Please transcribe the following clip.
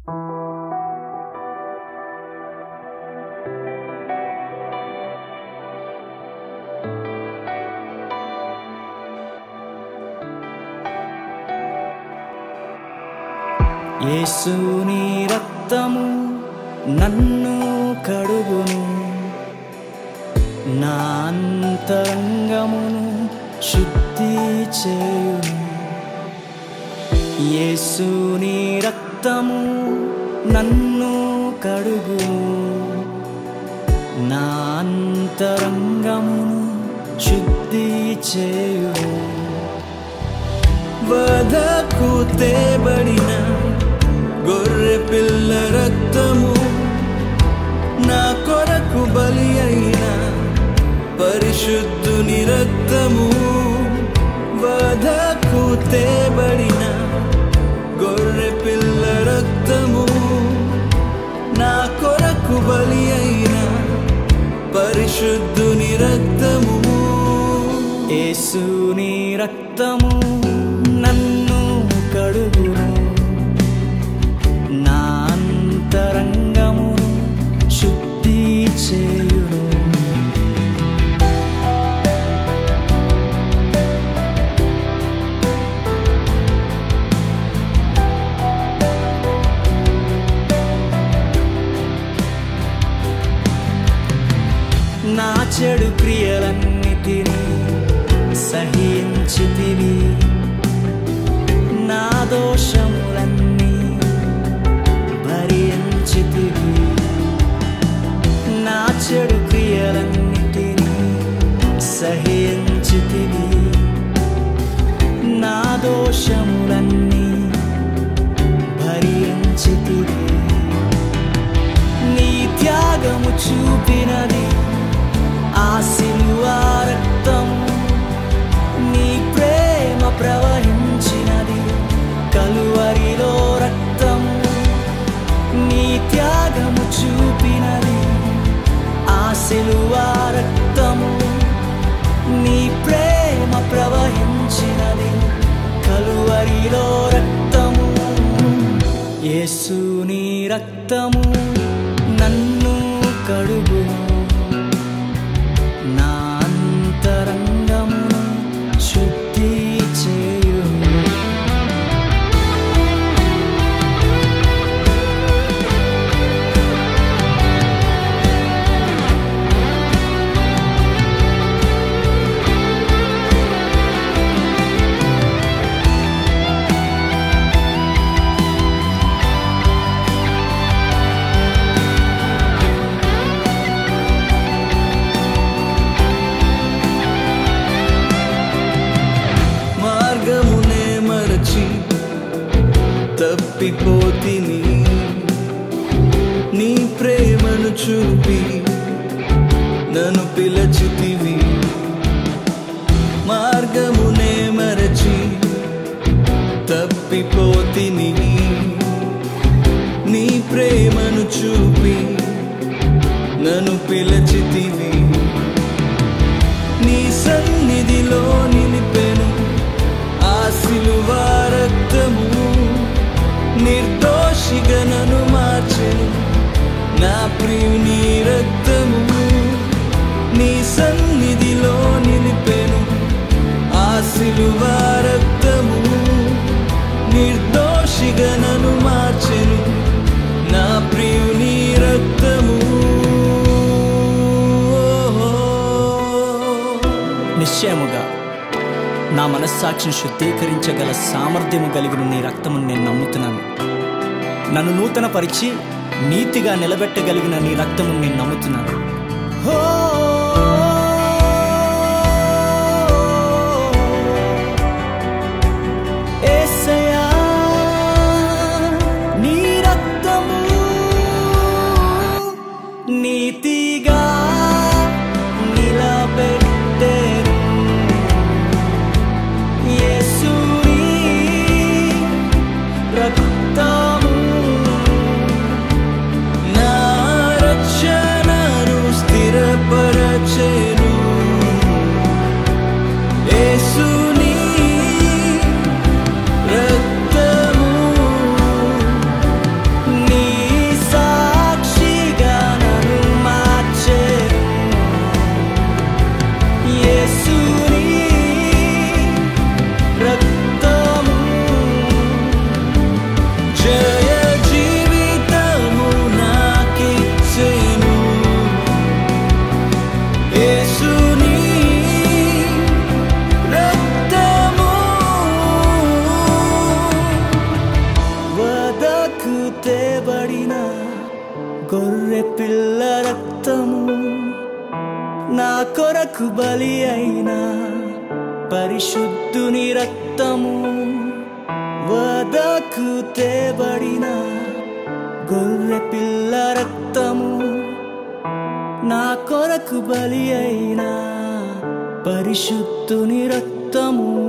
యేసుని రక్తము నన్ను కడుగును నా అంతరంగమును శుద్ధి చేయును యేసుని రక్తము నన్ను కడుగును నా అంతరంగమును శుద్ధి చేయును వధకు తేబడిన గొర్రె పిల్ల రక్తము నా కొరకు బలి అయిన పరిశుద్ధుని రక్తము వధకు తేబడిన గొర్రె పిల్ల రక్తము నా కొరకు బలి అయిన పరిశుద్ధుని రక్తము యేసుని రక్తము నన్ను కడుగును నా అంతరంగమును శుద్ధి చేయును నా చెడు క్రియలన్నిటినీ సహించితివి నా దోషములన్నీ భరించితివి నా చెడు క్రియలన్నిటినీ సహించితివి నా దోషములన్నీ భరించితివి నీ త్యాగము చూపినది ఆ సిలువా రక్తం నీ ప్రేమ ప్రవహించినది కలువరిలో రక్తం నీ త్యాగము చూపినది ఆ సిలువా రక్తము నీ ప్రేమ ప్రవహించినది కలువరిలో రక్తము యేసుని రక్తము నన్ను కడుగును నా అంతరంగమును శుద్ధి చేయును మార్గమునే మరచి తప్పిపోతిని నీ ప్రేమను చూపి నన్ను పిలచితివి మార్గమునే మరచి తప్పిపోతిని నీ ప్రేమను చూపి నన్ను పిలచితివి నీ సన్నిధిలో నిలిపెను ఆ సిలువా రక్తము నిర్దోషిగా నన్ను మార్చెను నా ప్రియుని రక్తము నీ సన్నిధిలో నిలిపెను ఆ సిలువా రక్తము నిర్దోషిగా నన్ను మార్చెను నా ప్రియుని రక్తము నిశ్చయముగా నా మనస్సాక్షిని శుద్ధీకరించగల సామర్థ్యము కలిగిన నీ రక్తమును నేను నమ్ముతున్నాను నన్ను నూతన పరిచి నీతిగా నిలబెట్టగలిగిన నీ రక్తమును నేను నమ్ముతున్నాను హో! యేసయ్యా, నీ రక్తము నీతిగా నిలబెట్టెను. యేసుని రక్తము నా రక్షణను స్థిరపరచెను పిల్ల రక్తము నా కొరకు బలి అయినా పరిశుద్ధుని రక్తము వదకు తేబడిన గొర్రె పిల్ల రక్తము నా కొరకు బలి అయినా పరిశుద్ధుని రక్తము